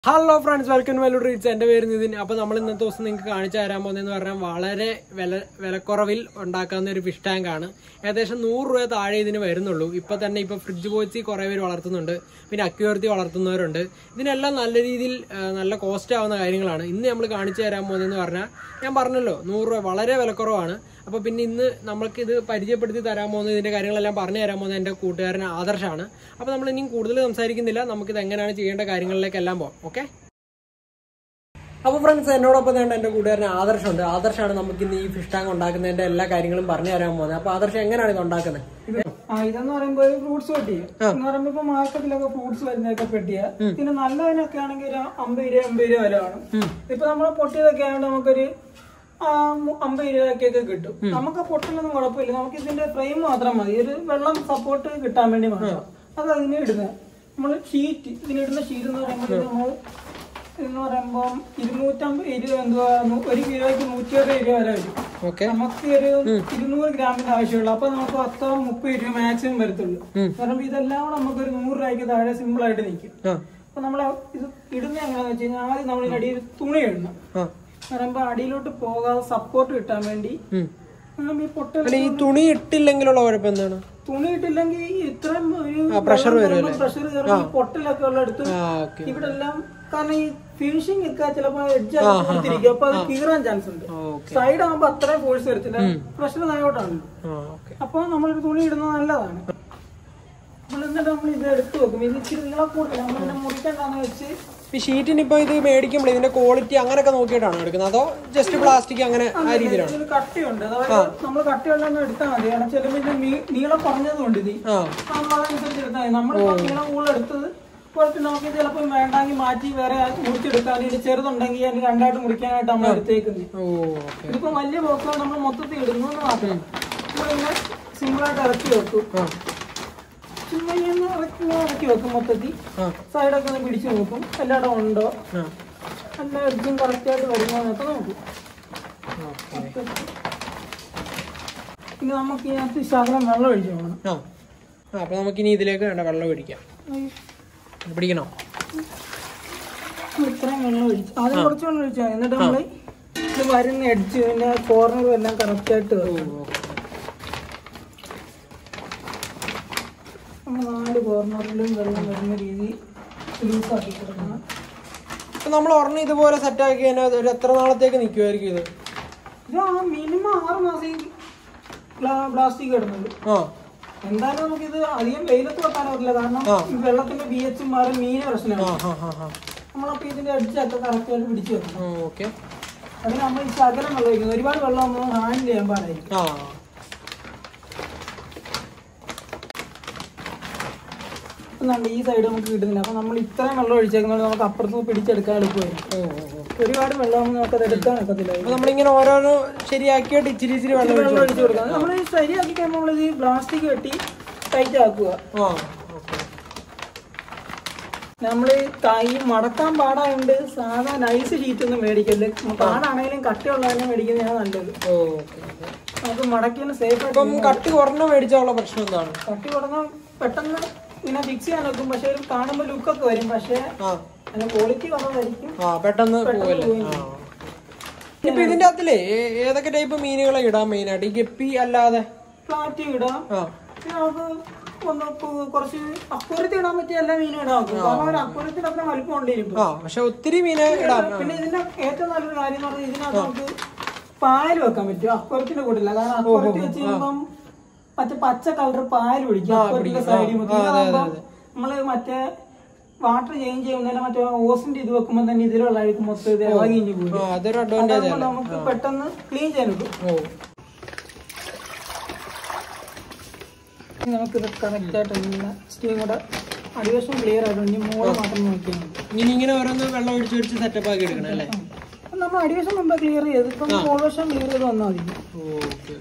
Hello friends welcome to Vellore reach എന്റെ പേര് നിതിൻ അപ്പൊ നമ്മൾ ഇന്നത്തെ ദിവസം നിങ്ങൾക്ക് കാണിച്ചു തരാൻ പോകുന്നതെന്ന് പറഞ്ഞാൽ വളരെ വില വിലക്കുറവിൽ ഉണ്ടാക്കാവുന്ന ഒരു ഫിഷ് ടാങ്ക് ആണ് ഏകദേശം നൂറ് രൂപ താഴെ ഇതിന് വരുന്നുള്ളൂ ഇപ്പൊ തന്നെ ഇപ്പൊ ഫ്രിഡ്ജ് പോച്ച് കുറെ പേര് വളർത്തുന്നുണ്ട് പിന്നെ അക്യൂർത്തി വളർത്തുന്നവരുണ്ട് ഇതിനെല്ലാം നല്ല രീതിയിൽ ആ, നല്ല കോസ്റ്റ് ആവുന്ന കാര്യങ്ങളാണ് ഇന്ന് നമ്മൾ കാണിച്ചു തരാൻ പോകുന്നതെന്ന് പറഞ്ഞാൽ ഞാൻ പറഞ്ഞല്ലോ നൂറ് രൂപ വളരെ വിലക്കുറവാണ് അപ്പൊ പിന്നെ ഇന്ന് നമ്മൾക്ക് ഇത് പരിചയപ്പെടുത്തി തരാൻ പോകുന്ന ഇതിന്റെ കാര്യങ്ങളെല്ലാം പറഞ്ഞു തരാൻ പോകുന്നത് എന്റെ കൂട്ടുകാരൻ ആദർശാണ് അപ്പൊ നമ്മൾ ഇനിയും കൂടുതൽ സംസാരിക്കുന്നില്ല നമുക്കിത് എങ്ങനെയാണ് ചെയ്യേണ്ട കാര്യങ്ങളിലേക്കെല്ലാം പോകാം ഓക്കെ അപ്പൊ ഫ്രണ്ട്സ് എന്നോടൊപ്പം തന്നെ എന്റെ കൂട്ടുകാരൻ ആദർശുണ്ട് ആദർശാണ് നമുക്ക് ഇന്ന് ഈ ഫിഷ് ടാങ്ക് ഉണ്ടാക്കുന്നതിന്റെ എല്ലാ കാര്യങ്ങളും പറഞ്ഞു തരാൻ പോകുന്നത് അപ്പൊ ആദർശം എങ്ങനെയാണ് ഇത് ഉണ്ടാക്കുന്നത് ആ ഇതെന്ന് പറയുമ്പോ ഒരു ഫ്രൂട്ട്സ് പെട്ടി എന്ന് പറയുമ്പോ ഇപ്പൊ മാർക്കറ്റിലൊക്കെ ഫ്രൂട്ട്സ് വരുന്നതൊക്കെ പെട്ടിയാ പിന്നെ നല്ലതിനൊക്കെ ആണെങ്കിൽ ഒരു അമ്പത് രൂപ അമ്പത് രൂപ വില കാണും ഇപ്പൊ നമ്മളെ പൊട്ടിയതൊക്കെ ആയതുകൊണ്ട് നമുക്കൊരു ആ, മു- അമ്പത് രൂപയ്ക്കൊക്കെ കിട്ടും നമുക്ക് പൊട്ടിലൊന്നും കുഴപ്പമില്ല നമുക്ക് ഇതിന്റെ ഫ്രെയിം മാത്രം മതി ഒരു വെള്ളം സപ്പോർട്ട് കിട്ടാൻ വേണ്ടി മാത്രം അത് അതിന് ഇടുന്നത് നമ്മൾ ഷീറ്റ് ഇതിനിടുന്ന ഷീറ്റ് എന്ന് പറയുമ്പോൾ നമ്മൾ എന്ന് പറയുമ്പോൾ ഇരുന്നൂറ്റമ്പത് ഇരുപത് എന്തുവാ നൂ- ഒരു കിലോയ്ക്ക് നൂറ്റി അറുപത് രൂപ വരെ വരും ഓക്കെ നമുക്ക് ഒരു ഇരുന്നൂറ് ഗ്രാമിന്റെ ആവശ്യമുള്ളൂ അപ്പൊ നമുക്ക് പത്തോ മുപ്പത് രൂപ മാക്സിമം വരത്തുള്ളൂ കാരണം ഇതെല്ലാം കൂടെ നമുക്ക് ഒരു നൂറ് രൂപയ്ക്ക് താഴെ സിമ്പിൾ ആയിട്ട് നിൽക്കും ആ അപ്പൊ നമ്മൾ ഇത് ഇടുന്ന എങ്ങനെയാന്ന് വെച്ച് കഴിഞ്ഞാൽ ആദ്യം നമ്മൾ അടിയിൽ തുണി ഇടണം ആ പറയുമ്പോ അടിയിലോട്ട് പോകാതെ സപ്പോർട്ട് കിട്ടാൻ വേണ്ടി ഉം. നമ്മൾ ഈ പൊട്ട അല്ല ഈ തുണി ഇട്ടില്ലെങ്കിലുള്ള കുഴപ്പം എന്താണ് തുണി ഇട്ടില്ലെങ്കിൽ ഇത്രയും ഒരു pressure വരും പ്രഷർ കയറും ഈ പൊട്ടലൊക്കെ ഉള്ള എടുത്ത് ആ ഓക്കെ ഇവിടെ എല്ലാം കാരണം ഈ ഫിനിഷിംഗ് ഒക്കെ ചിലപ്പോ എഡ്ജ് കൊടുത്തിരിക്കും അപ്പൊ അത് കീറാൻ ചാൻസ് ഉണ്ട് ഓക്കെ സൈഡ് ആകുമ്പോ അത്രയും ഫോഴ്സ് വരത്തില്ല പ്രഷർ താഴോട്ടാണ് ആ ഓക്കെ അപ്പൊ നമ്മളൊരു തുണി ഇടുന്നത് നല്ലതാണ് നമ്മൾ എന്നിട്ട് നമ്മൾ ഇത് എടുത്തു വെക്കും ഇത് ഇച്ചിരി നീളം കൂടുതൽ നമ്മൾ മുറിക്കണ്ടെന്ന് വെച്ച് ഈ ഷീറ്റിന് ഇപ്പൊ ഇത് മേടിക്കുമ്പോൾ ഇതിന്റെ ക്വാളിറ്റി അങ്ങനെയൊക്കെ നോക്കിയിട്ടാണോ എടുക്കുന്നത് അതോ ജസ്റ്റ് പ്ലാസ്റ്റിക് അങ്ങനെ ആ രീതിയിലാണ് ഇതിന് കട്ടിയുണ്ട് അതായത് നമ്മൾ കട്ടിയുള്ളതെന്ന് എടുത്താൽ മതി കാരണം ചിലപ്പോൾ ഇതിന്റെ നീ- നീളം കുറഞ്ഞതുകൊണ്ട് ഇത് ആ നമ്മൾ അതനുസരിച്ച് എടുത്താൽ മതി നമ്മളിപ്പോ നീളം കൂടുതൽ എടുത്തത് കുറച്ച് നമുക്ക് ചിലപ്പോൾ വേണ്ടെങ്കിൽ മാറ്റി വേറെ മുറിച്ചെടുക്കാൻ ഇത് ചെറുതുണ്ടെങ്കിൽ അതിന് രണ്ടായിട്ട് മുറിക്കാനായിട്ട് നമ്മൾ എടുത്തേക്കുന്നത് ഓ ഓക്കെ ഇതിപ്പോ വലിയ ബോക്സാണ് നമ്മൾ മൊത്തത്തിൽ ഇടുന്നത് മാത്രം നമ്മളിങ്ങനെ സിമ്പിളായിട്ട് ഇറക്കി വെക്കും ആ ചുമ്മാ ഇങ്ങനെ ഇറക്കി ഇറക്കി വെക്കും മൊത്തത്തിൽ ആ സൈഡൊക്കെ ഒന്ന് പിടിച്ചു നോക്കും എല്ലായിടം ഉണ്ടോ ആ എല്ലാ എഡ്ജും കറക്റ്റായിട്ട് വരുന്നോന്നൊക്കെ നോക്കും ഓക്കെ പിന്നെ നമുക്ക് ഇതിനകത്ത് ശകലം വെള്ളം ഒഴിച്ചു പോകണം ആ ആ അപ്പൊ നമുക്കിനി ഇതിലേക്ക് വേണ്ട വെള്ളം ഒഴിക്കാം പിടിക്കണോ ഇത്രയും വെള്ളം ഒഴിച്ചു ആദ്യം കുറച്ച് വെള്ളം ഒഴിച്ചാൽ മതി എന്നിട്ട് നമ്മൾ ഇത് വരുന്ന എഡ്ജ് പിന്നെ കോർണറും എല്ലാം കറക്റ്റായിട്ട് വെക്കും നമ്മൾ നാല് കോർണറിലും വെള്ളം വരുന്ന രീതി ലൂസാക്കി കൊടുക്കണം അപ്പൊ നമ്മൾ ഒരെണ്ണം ഇതുപോലെ സെറ്റ് ആക്കി കഴിഞ്ഞാൽ ഒരു എത്ര നാളത്തേക്ക് നിൽക്കുമായിരിക്കും ഇത് ഇത് ആ മിനിമം ആറ് മാസം ഈ പ്ലാസ്റ്റിക് ഇടുന്നത് ആ എന്തായാലും നമുക്കിത് അധികം വെയിലത്ത് വെക്കാൻ പറ്റില്ല കാരണം ഈ വെള്ളത്തിന്റെ ബി എച്ച് മാറി മീന് പ്രശ്നമാണ് ആ ഹാ ഹാ ഹാ നമ്മളപ്പോ ഇതിന്റെ അടിച്ചൊക്കെ കറക്റ്റായിട്ട് പിടിച്ചു വെക്കണം ഓക്കെ അതിന് നമ്മൾ ഈ ശകലം വെള്ളം ഒഴിക്കുന്നത് ഒരുപാട് വെള്ളം ഒന്നും ഹാൻഡിൽ ചെയ്യാൻ പാടായിരിക്കും ആ എന്നാണ്ട് ഈ സൈഡ് നമുക്ക് കിട്ടുന്നില്ല അപ്പൊ നമ്മൾ ഇത്രയും വെള്ളം ഒഴിച്ചേക്കുന്നത് നമുക്ക് അപ്പുറത്ത് നിന്ന് പിടിച്ചെടുക്കാൻ എളുപ്പമായിരിക്കും ഓ ഓ ഓ ഒരുപാട് വെള്ളം നമുക്ക് അത് എടുക്കാൻ ഒക്കത്തില്ല അപ്പൊ നമ്മളിങ്ങനെ ഓരോരോ ശരിയാക്കിയിട്ട് ഇച്ചിരി ഇച്ചിരി വെള്ളം വെള്ളം ഒഴിച്ചു കൊടുക്കാം നമ്മൾ ശരിയാക്കി കഴിയുമ്പോൾ നമ്മൾ ഈ പ്ലാസ്റ്റിക് കെട്ടി ടൈറ്റ് ആക്കുക ആ ഓക്കെ നമ്മൾ ഈ മടക്കാൻ പാടായുണ്ട് സാധാ നൈസ് ഷീറ്റ് ഒന്നും മേടിക്കരുത് പാടാണെങ്കിലും കട്ടിയുള്ളതന്നെ മേടിക്കുന്നതാണ് നല്ലത് ഓ ഓക്കെ ഓക്കെ നമുക്ക് മടക്കിന് സേഫ് ആയിട്ട് ഇപ്പം കട്ടി കുറഞ്ഞ മേടിച്ചാലുള്ള പ്രശ്നം എന്താണ് കട്ടി കൊടുക്കാൻ പെട്ടെന്ന് ഇങ്ങനെ ഫിക്സ് ചെയ്യാൻ നോക്കും പക്ഷെ ഒരു കാണുമ്പോൾ ലുക്കൊക്കെ വരും പക്ഷെ ആ അതിന് ക്വാളിറ്റി കുറവായിരിക്കും ആ പെട്ടെന്ന് പോവല്ലേ ആ ഇപ്പൊ ഇതിന്റെ അകത്തിലേ ഏ- ഏതൊക്കെ ടൈപ്പ് മീനുകളെ ഇടാം മെയിൻ ആയിട്ട് ഈ ഗപ്പി അല്ലാതെ ഫ്ലാറ്റ് ഇടാം ആ പിന്നെ നമുക്ക് ഒന്ന് പു- കുറച്ച് അക്വരത്തി ഇടാൻ പറ്റിയ എല്ലാ മീനും ഇടാൻ നോക്കും കാരണം ഒരു അക്വരത്തിന് അത്ര വലിപ്പം ഉണ്ടിരിക്കും ആ പക്ഷെ ഒത്തിരി മീനെ ഇടാം പിന്നെ ഇതിന്റെ ഏറ്റവും നല്ലൊരു കാര്യം എന്ന് പറഞ്ഞാൽ ഇതിനകത്ത് നമുക്ക് പാല് വെക്കാൻ പറ്റും അക്വരത്തിന്റെ കൂട്ടില്ല കാരണം അക്വരത്തി വെച്ച് കഴിയുമ്പം മറ്റേ പച്ച കളർ പാല് പിടിക്കും അക്വരത്തിന്റെ സൈഡിൽ ഇതാകുമ്പോ നമ്മള് മറ്റേ വാട്ടർ ചേഞ്ച് ചെയ്യുന്നതിന് മറ്റേ ഓസിന്റെ ഇത് വെക്കുമ്പോൾ തന്നെ ഇതിലുള്ള അഴുക്ക് മൊത്തം ഇത് ഇളകി ഇഞ്ഞു പോകും ആ അതൊരു അഡ്വാൻറ്റേജ് അതാകുമ്പോൾ നമുക്ക് പെട്ടെന്ന് ക്ലീൻ ചെയ്യാൻ പറ്റും ഓ ഇനി നമുക്കിത് കറക്റ്റ് ആയിട്ട് ഇങ്ങനെ സ്റ്റീം കൂടെ അടിവശം ക്ലിയർ ആയിട്ട് ഇനി മൂള് മാത്രം നോക്കിയാൽ മതി ഇനി ഇങ്ങനെ ഓരോന്ന് വെള്ളം ഒഴിച്ച് ഒഴിച്ച് സെറ്റപ്പ് ആക്കി എടുക്കണം അല്ലേ അപ്പം നമ്മൾ അടിവശം മുമ്പ് ക്ലിയർ ചെയ്ത് ഇപ്പം മോൾവശം ക്ലിയർ ചെയ്ത് വന്നാൽ മതി ഓക്കെ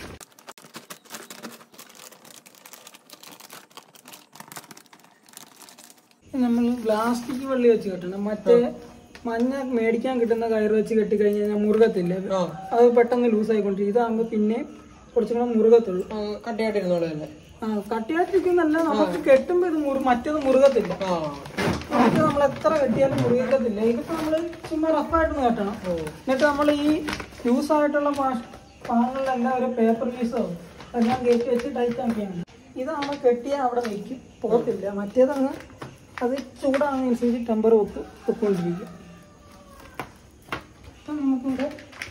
നമ്മൾ പ്ലാസ്റ്റിക് വള്ളി വെച്ച് കെട്ടണം മറ്റേ മഞ്ഞ മേടിക്കാൻ കിട്ടുന്ന കയറ് വെച്ച് കെട്ടി കഴിഞ്ഞ് കഴിഞ്ഞാൽ മുറുകത്തില്ല ആ അത് പെട്ടെന്ന് ലൂസ് ആയിക്കൊണ്ടിരിക്കും ഇതാകുമ്പോൾ പിന്നെ കുറച്ചും കൂടെ മുറുകത്തുള്ളൂ ആ, കട്ടിയായിട്ടിരുന്നോളൂ അല്ലേ ആ കട്ടിയായിട്ടിരിക്കുന്നല്ല നമുക്ക് കെട്ടുമ്പോൾ ഇത് മുറു മറ്റേത് മുറുകത്തില്ല ആ ഇത് നമ്മൾ എത്ര കെട്ടിയാലും മുറിയിക്കത്തില്ല ഇതിപ്പോ നമ്മള് ചുമ്മാ റഫായിട്ടൊന്ന് കെട്ടണം എന്നിട്ട് നമ്മൾ ഈ ലൂസ് ആയിട്ടുള്ള പാങ്ങളിലെല്ലാം ഒരു പേപ്പർ പീസോ എല്ലാം കയറ്റി വെച്ച് ടൈറ്റ് ആക്കിയാണ് ഇതാണ് കെട്ടിയാൽ അവിടെ നിൽക്കും പോകത്തില്ല മറ്റേതങ്ങ് അത് ചൂടാകുന്നതനുസരിച്ച് ടെമ്പർ ഒത്ത് ഒത്തുകൊണ്ടിരിക്കും അപ്പം നമുക്കിവിടെ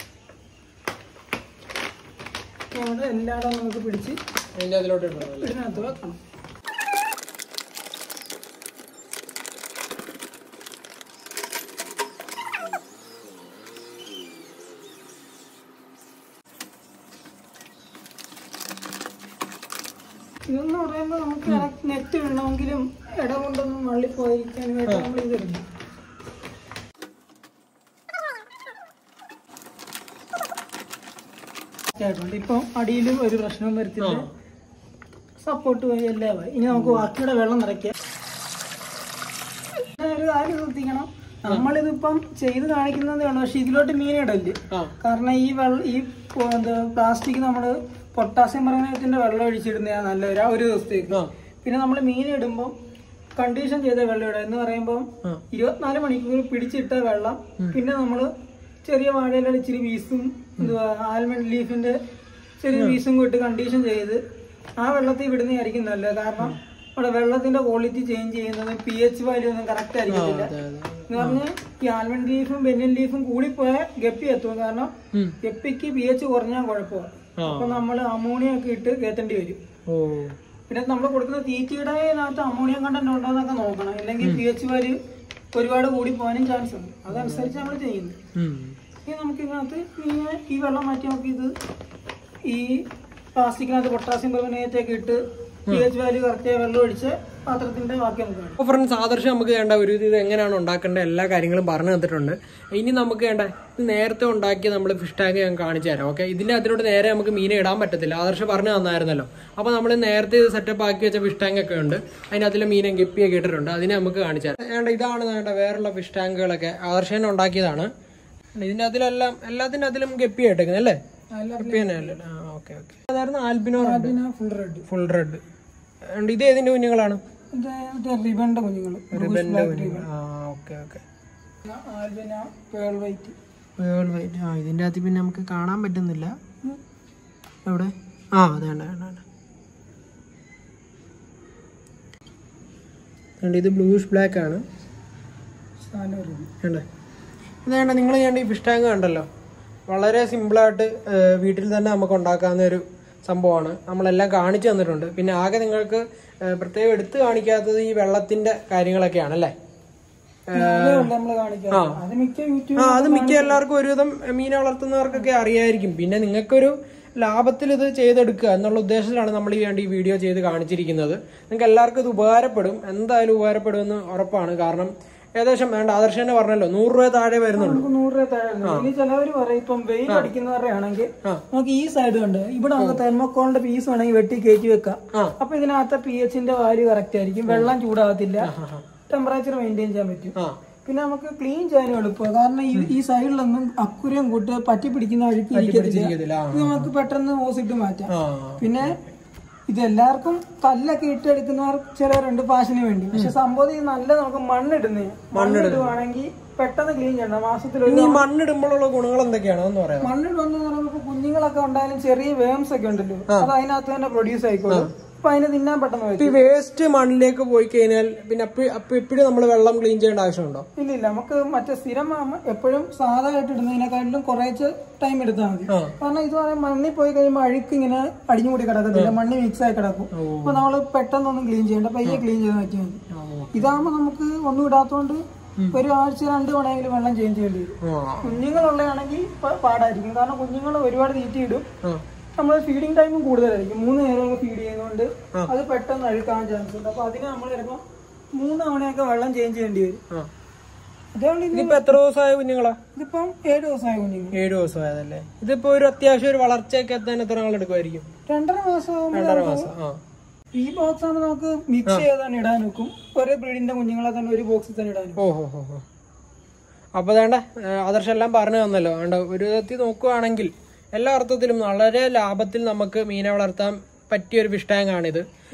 ഇവിടെ എല്ലായിടവും നമുക്ക് പിടിച്ച് അതിന്റെ അതിലോട്ട് ഇടണം അല്ലേ? ഇതിനകത്ത് വെക്കണം ഇതെന്ന് പറയുമ്പോൾ നമുക്ക് നെറ്റ് വേണമെങ്കിലും ഇട കൊണ്ടൊന്നും വള്ളിപ്പോയിരിക്കാനുമായിട്ട് നമ്മൾ ഇതിരുന്നു ആയിട്ടുണ്ട് ഇപ്പം അടിയിലും ഒരു പ്രശ്നവും വരുത്തില്ല സപ്പോർട്ട് പോയി എല്ലാം ആയി ഇനി നമുക്ക് ബാക്കിയുടെ വെള്ളം നിറയ്ക്കാം പിന്നെ ഒരു കാര്യം ശ്രദ്ധിക്കണം നമ്മളിതിപ്പം ചെയ്ത് കാണിക്കുന്നതേ ഉള്ളൂ പക്ഷെ ഇതിലോട്ട് മീനിടല്ലേ ആ കാരണം ഈ വെള്ളം ഈ പോ- എന്താ പ്ലാസ്റ്റിക് നമ്മള് പൊട്ടാസ്യം പറഞ്ഞതിന്റെ വെള്ളം ഒഴിച്ചിടുന്നതാണ് നല്ലത് ആ ഒരു ദിവസത്തേക്ക് ആ പിന്നെ നമ്മൾ മീൻ ഇടുമ്പോൾ കണ്ടീഷൻ ചെയ്ത വെള്ളം ഇടുക എന്ന് പറയുമ്പോൾ ആ. ഇരുപത്തിനാല് മണിക്കൂർ പിടിച്ചിട്ട വെള്ളം പിന്നെ നമ്മൾ ചെറിയ വാഴയിലുള്ള ഇച്ചിരി വീസും എന്തുവാ ആൽമണ്ട് ലീഫിന്റെ ചെറിയ വീസും കൂട്ടി കണ്ടീഷൻ ചെയ്ത് ആ വെള്ളത്തിൽ വിടുന്നതായിരിക്കും നല്ലത് കാരണം അവിടെ വെള്ളത്തിന്റെ ക്വാളിറ്റി ചേഞ്ച് ചെയ്യുന്നത് പി എച്ച് വാല്യൂ ഒന്നും കറക്റ്റ് ആയിരിക്കത്തില്ല അതെ അതെ എന്ന് പറഞ്ഞാൽ ഈ ആൽമണ്ട് ലീഫും ബെന്നിൻ ലീഫും കൂടിപ്പോയാൽ ഗപ്പി എത്തും കാരണം ഉം. ഗപ്പിക്ക് പി എച്ച് കുറഞ്ഞാൽ കുഴപ്പമാണ് ആ. അപ്പൊ നമ്മൾ അമോണിയ ഒക്കെ ഇട്ട് കയറ്റേണ്ടി വരും ഓ പിന്നെ നമ്മൾ കൊടുക്കുന്ന തീറ്റയുടെ അതിനകത്ത് അമോണിയം കണ്ടന്റ് ഉണ്ടോ എന്നൊക്കെ നോക്കണം ഇല്ലെങ്കിൽ പി എച്ച് വാല്യൂ ഒരുപാട് കൂടി പോകാനും ചാൻസ് ഉണ്ട് അതനുസരിച്ച് നമ്മൾ ചെയ്യുന്നത് ഉം. ഇനി നമുക്ക് ഇതിനകത്ത് ഇങ്ങനെ ഈ വെള്ളം മാറ്റി നമുക്ക് ഇത് ഈ പ്ലാസ്റ്റിക്കിനകത്ത് പൊട്ടാസ്യം പെർമനേറ്റ് ഒക്കെ ഇട്ട് പി എച്ച് വാല്യൂ കറക്റ്റ് വെള്ളം ഒഴിച്ച് പാത്രത്തിന്റെ ബാക്കി നമുക്ക് കാണാം അപ്പോൾ ഫ്രണ്ട്സ് ആദർശം നമുക്ക് വേണ്ട ഒരു ഇത് എങ്ങനെയാണ് ഉണ്ടാക്കേണ്ട എല്ലാ കാര്യങ്ങളും പറഞ്ഞു തന്നിട്ടുണ്ട് ഇനി നമുക്ക് വേണ്ട ഇത് നേരത്തെ ഉണ്ടാക്കിയ നമ്മൾ ഫിഷ് ടാങ്ക് ഞാൻ കാണിച്ചു തരാം ഓക്കെ ഇതിന്റെ അതിലോട്ട് നേരെ നമുക്ക് മീനെ ഇടാൻ പറ്റത്തില്ല ആദർശം പറഞ്ഞു തന്നായിരുന്നല്ലോ അപ്പോൾ നമ്മൾ നേരത്തെ ഇത് സെറ്റപ്പ് ആക്കി വെച്ച ഫിഷ് ടാങ്ക് ഒക്കെ ഉണ്ട് അതിന് അതിൽ മീനെ ഗപ്പിയൊക്കെ ഇട്ടിട്ടുണ്ട് അതിനെ നമുക്ക് കാണിച്ചു തരാം വേണ്ട ഇതാണ് വേണ്ട വേറുള്ള ഫിഷ് ടാങ്കുകളൊക്കെ ആദർശം തന്നെ ഉണ്ടാക്കിയതാണ് ഇതിന്റെ അതിലെല്ലാം എല്ലാത്തിന്റെ അതിലും ഗപ്പി ആയിട്ടേക്കുന്നത് അല്ലേ ഗപ്പി തന്നെ അല്ലേ ആ ഓക്കെ ഓക്കെ അതായിരുന്നു ആൽബിനോ പിന്നെ ഫുൾ റെഡ് ഫുൾ റെഡ് ഇത് ഏതിന്റെ കുഞ്ഞുങ്ങളാണ് ഇത് മറ്റേ റിബണിന്റെ കുഞ്ഞുങ്ങൾ റിബന്റെ കുഞ്ഞുങ്ങൾ ആ okay okay albino pearl white pearl white ആ ഇതിൻ്റെ അകത്ത് പിന്നെ നമുക്ക് കാണാൻ പറ്റുന്നില്ല എവിടെ ആ അത് വേണ്ട വേണ്ട വേണ്ട വേണ്ട ഇത് ബ്ലൂഷ് ബ്ലാക്ക് ആണ് സാധനം വരുന്നത് വേണ്ടേ ഇത് വേണ്ട നിങ്ങൾ ചെയ്യേണ്ട ഈ ഫിഷ് ടാങ്ക് കണ്ടല്ലോ വളരെ സിമ്പിളായിട്ട് വീട്ടിൽ തന്നെ നമുക്ക് ഉണ്ടാക്കാവുന്ന ഒരു സംഭവമാണ് നമ്മളെല്ലാം കാണിച്ചു തന്നിട്ടുണ്ട് പിന്നെ ആകെ നിങ്ങൾക്ക് ഏഹ്, പ്രത്യേകം എടുത്ത് കാണിക്കാത്തത് ഈ വെള്ളത്തിന്റെ കാര്യങ്ങളൊക്കെയാണ് അല്ലേ നമ്മൾ കാണിക്കാം അത് മിക്ക യൂട്യൂബ് ആ അത് മിക്ക എല്ലാവർക്കും ഒരുവിധം മീനെ വളർത്തുന്നവർക്കൊക്കെ അറിയായിരിക്കും പിന്നെ നിങ്ങൾക്കൊരു ലാഭത്തിൽ ഇത് ചെയ്തെടുക്കുക എന്നുള്ള ഉദ്ദേശത്തിലാണ് നമ്മൾ ഈ വേണ്ടി ഈ വീഡിയോ ചെയ്ത് കാണിച്ചിരിക്കുന്നത് നിങ്ങൾക്ക് എല്ലാവർക്കും ഇത് ഉപകാരപ്പെടും എന്തായാലും ഉപകാരപ്പെടുമെന്ന് ഉറപ്പാണ് കാരണം ഏകദേശം വേണ്ട ആദർശം തന്നെ പറഞ്ഞല്ലോ നൂറ് രൂപ താഴെ വരുന്നുള്ളൂ നമുക്ക് നൂറ് രൂപ താഴെ ഇനി ചിലവര് പറയും ഇപ്പം വെയിൽ അടിക്കുന്നവരുടെ ആണെങ്കിൽ ആ. നമുക്ക് ഈ സൈഡ് ഉണ്ട് ഇവിടെ നമുക്ക് തെർമോക്കോളിന്റെ പീസ് വേണമെങ്കിൽ വെട്ടി കയറ്റി വെക്കാം ആ. അപ്പൊ ഇതിനകത്ത് പി എച്ചിന്റെ വാല്യൂ കറക്റ്റ് ആയിരിക്കും വെള്ളം ചൂടാകത്തില്ല ടെമ്പറേച്ചർ മെയിൻറ്റെയിൻ ചെയ്യാൻ പറ്റും ആ പിന്നെ നമുക്ക് ക്ലീൻ ചെയ്യാനും എളുപ്പമാണ് കാരണം ഈ ഈ സൈഡിലൊന്നും അക്കുരം കൂട്ട് പറ്റി പിടിക്കുന്ന അഴുക്ക് ഇരിക്കത്തില്ല ഇതിലാ ഇത് നമുക്ക് പെട്ടെന്ന് ഓസിട്ട് മാറ്റാം ആ പിന്നെ ഇത് എല്ലാവർക്കും കല്ലൊക്കെ ഇട്ടെടുക്കുന്നവർ ചിലവരുണ്ട് ഫാഷന് വേണ്ടി പക്ഷെ സംഭവം ഇത് നല്ല നമുക്ക് മണ്ണിടുന്നേ മണ്ണിടുവാണെങ്കിൽ പെട്ടെന്ന് ക്ലീൻ ചെയ്യണം മാസത്തിൽ ഒരു ഇനി ഈ മണ്ണിടുമ്പോഴുള്ള ഗുണങ്ങൾ എന്തൊക്കെയാണ് എന്ന് പറയാം മണ്ണിടുവെന്ന് പറയുമ്പോൾ ഇപ്പൊ കുഞ്ഞുങ്ങളൊക്കെ ഉണ്ടായാലും ചെറിയ വേംസ് ഒക്കെ ഉണ്ടല്ലോ അത് അതിനകത്ത് തന്നെ പ്രൊഡ്യൂസ് ആയിക്കോളും അപ്പൊ അതിനെ തിന്നാൻ പെട്ടെന്ന് ഈ പറ്റും വേസ്റ്റ് മണ്ണിലേക്ക് പോയി കഴിഞ്ഞാൽ പിന്നെ അപ്പൊ അപ്പൊ എപ്പോഴും നമ്മൾ വെള്ളം ക്ലീൻ ചെയ്യേണ്ട ആവശ്യമുണ്ടോ ഇല്ല ഇല്ല നമുക്ക് മറ്റേ സ്ഥിരം ആവുമ്പോ എപ്പോഴും സാധാ ആയിട്ട് ഇടുന്നതിനെക്കാട്ടിലും കുറേച്ച് ടൈം എടുത്താൽ മതി ആ. കാരണം ഇത് പറയാൻ മണ്ണിൽ പോയി കഴിയുമ്പോൾ അഴുക്ക് ഇങ്ങനെ അടിഞ്ഞുകൂടി കിടക്കത്തില്ല മണ്ണിൽ മിക്സ് ആയി കിടക്കും അപ്പൊ നമ്മൾ പെട്ടെന്നൊന്നും ക്ലീൻ ചെയ്യണ്ട പയ്യെ ക്ലീൻ ചെയ്ത് പറ്റിയാൽ മതി ഇതാകുമ്പോ നമുക്ക് ഒന്നും ഇടാത്തോണ്ട് ഒരു ആഴ്ച രണ്ട് മണിയെങ്കിലും വെള്ളം ചേഞ്ച് ചെയ്യേണ്ടി വരും ആ കുഞ്ഞുങ്ങളുള്ളതാണെങ്കിൽ പ- പാടായിരിക്കും കാരണം കുഞ്ഞുങ്ങൾ ഒരുപാട് തീറ്റിയിടും ആ നമ്മൾ ഫീഡിങ് ടൈമും കൂടുതലായിരിക്കും മൂന്ന് നേരമൊക്കെ ഫീഡ് ചെയ്യുന്നതുകൊണ്ട് അത് പെട്ടെന്ന് അഴുക്കാൻ ചാൻസ് ഉണ്ട് അപ്പൊ അതിന് നമ്മൾ ചിലപ്പോൾ മൂന്ന് തവണയൊക്കെ വെള്ളം ചേഞ്ച് ചെയ്യേണ്ടി വരും ആ അതുകൊണ്ട് ഇത് ഇതിപ്പോ എത്ര ദിവസമായ കുഞ്ഞുങ്ങളാ ഇതിപ്പം ഏഴ് ദിവസമായ കുഞ്ഞുങ്ങൾ ഏഴ് ദിവസമായതല്ലേ ഇതിപ്പോ ഒരു അത്യാവശ്യം ഒരു വളർച്ചയൊക്കെ എത്താൻ എത്ര നാൾ എടുക്കുമായിരിക്കും രണ്ടര മാസം രണ്ടര മാസം ആ ഈ ബോക്സ് ആകുമ്പോൾ നമുക്ക് മിക്സ് ചെയ്ത് തന്നെ ഇടാൻ വെക്കും ഒരേ ബ്രീഡിന്റെ കുഞ്ഞുങ്ങളെ തന്നെ ഒരു ബോക്സിൽ തന്നെ ഇടാൻ ഓ ഹോ ഹോ ഹോ അപ്പൊ വേണ്ട ആദർശം എല്ലാം പറഞ്ഞു തന്നല്ലോ വേണ്ട ഒരു വിധത്തിൽ നോക്കുവാണെങ്കിൽ എല്ലാ അർത്ഥത്തിലും വളരെ ലാഭത്തിൽ നമുക്ക് മീനെ വളർത്താൻ പറ്റിയ ഒരു ഫിഷ് ടാങ്ക് ആണിത്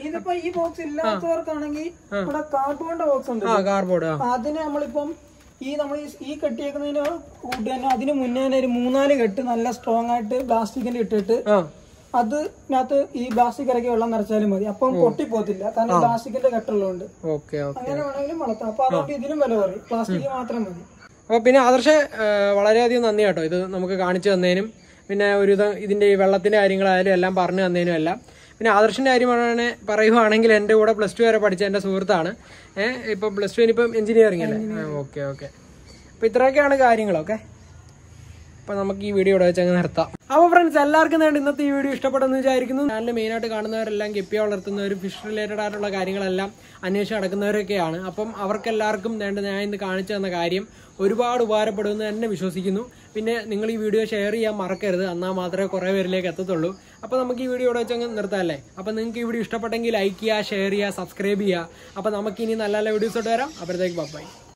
ഇതിപ്പോ ഈ ബോക്സ് ഇല്ലാത്തവർക്കാണെങ്കിൽ ഇവിടെ കാർഡ്ബോർഡിന്റെ ബോക്സ് ഉണ്ട് ആ കാർബോർഡ് ആ അതിന് നമ്മളിപ്പം ഈ നമ്മൾ ഈ- ഈ കെട്ടിയേക്കുന്നതിന് കൂട്ടി തന്നെ അതിന് മുന്നേ തന്നെ ഒരു മൂന്നാല് കെട്ട് നല്ല സ്ട്രോങ് ആയിട്ട് പ്ലാസ്റ്റിക്കിന്റെ ഇട്ടിട്ട് ആ അതിനകത്ത് ഈ പ്ലാസ്റ്റിക് ഇറക്കി വെള്ളം നിറച്ചാലും മതി അപ്പം പൊട്ടിപ്പോത്തില്ല കാരണം പ്ലാസ്റ്റിക്കിന്റെ കെട്ടുള്ളതുകൊണ്ട് ഓക്കെ ഓക്കെ അങ്ങനെ വേണമെങ്കിലും വളർത്താം അപ്പൊ അതുകൊണ്ട് ഇതിനും വില കുറയും പ്ലാസ്റ്റിക് മാത്രം മതി അപ്പോൾ പിന്നെ ആദർശ വളരെയധികം നന്ദി കേട്ടോ ഇത് നമുക്ക് കാണിച്ചു തന്നതിനും പിന്നെ ഒരു ഇത് ഇതിന്റെ ഈ വെള്ളത്തിന്റെ കാര്യങ്ങളായാലും എല്ലാം പറഞ്ഞു തന്നതിനും എല്ലാം പിന്നെ ആദർശിന്റെ കാര്യം പറയുവാണെ പറയുവാണെങ്കിൽ എൻ്റെ കൂടെ പ്ലസ് ടു വരെ പഠിച്ച എൻ്റെ സുഹൃത്താണ് ഏഹ് ഇപ്പം പ്ലസ് ടു ഇനിയിപ്പം എഞ്ചിനീയറിംഗ് അല്ലേ ഓക്കെ ഓക്കെ അപ്പോൾ ഇത്രയൊക്കെയാണ് കാര്യങ്ങളൊക്കെ അപ്പോൾ നമുക്ക് ഈ വീഡിയോ ഇവിടെ വെച്ച് അങ്ങ് നിർത്താം അപ്പോൾ ഫ്രണ്ട്സ് എല്ലാവർക്കും വേണ്ടി ഇന്നത്തെ ഈ വീഡിയോ ഇഷ്ടപ്പെട്ടെന്ന് വിചാരിക്കുന്നു ചാനൽ മെയിനായിട്ട് കാണുന്നവരെല്ലാം ഗപ്പിയ വളർത്തുന്നവരും ഫിഷ് റിലേറ്റഡ് ആയിട്ടുള്ള കാര്യങ്ങളെല്ലാം അന്വേഷിച്ച് നടക്കുന്നവരൊക്കെയാണ് അപ്പം അവർക്കെല്ലാവർക്കും വേണ്ട ഞാൻ ഇന്ന് കാണിച്ചു തന്ന കാര്യം ഒരുപാട് ഉപകാരപ്പെടുമെന്ന് തന്നെ വിശ്വസിക്കുന്നു പിന്നെ നിങ്ങൾ ഈ വീഡിയോ ഷെയർ ചെയ്യാൻ മറക്കരുത് എന്നാൽ മാത്രമേ കുറേ പേരിലേക്ക് എത്തത്തുള്ളൂ അപ്പോൾ നമുക്ക് ഈ വീഡിയോ ഇവിടെ വെച്ച് അങ്ങ് നിർത്താമല്ലേ അപ്പോൾ നിങ്ങൾക്ക് ഈ വീഡിയോ ഇഷ്ടപ്പെട്ടെങ്കിൽ ലൈക്ക് ചെയ്യുക ഷെയർ ചെയ്യുക സബ്സ്ക്രൈബ് ചെയ്യുക അപ്പോൾ നമുക്ക് ഇനി നല്ല നല്ല വീഡിയോസോട്ട് വരാം അപ്പോഴത്തേക്ക് ബൈ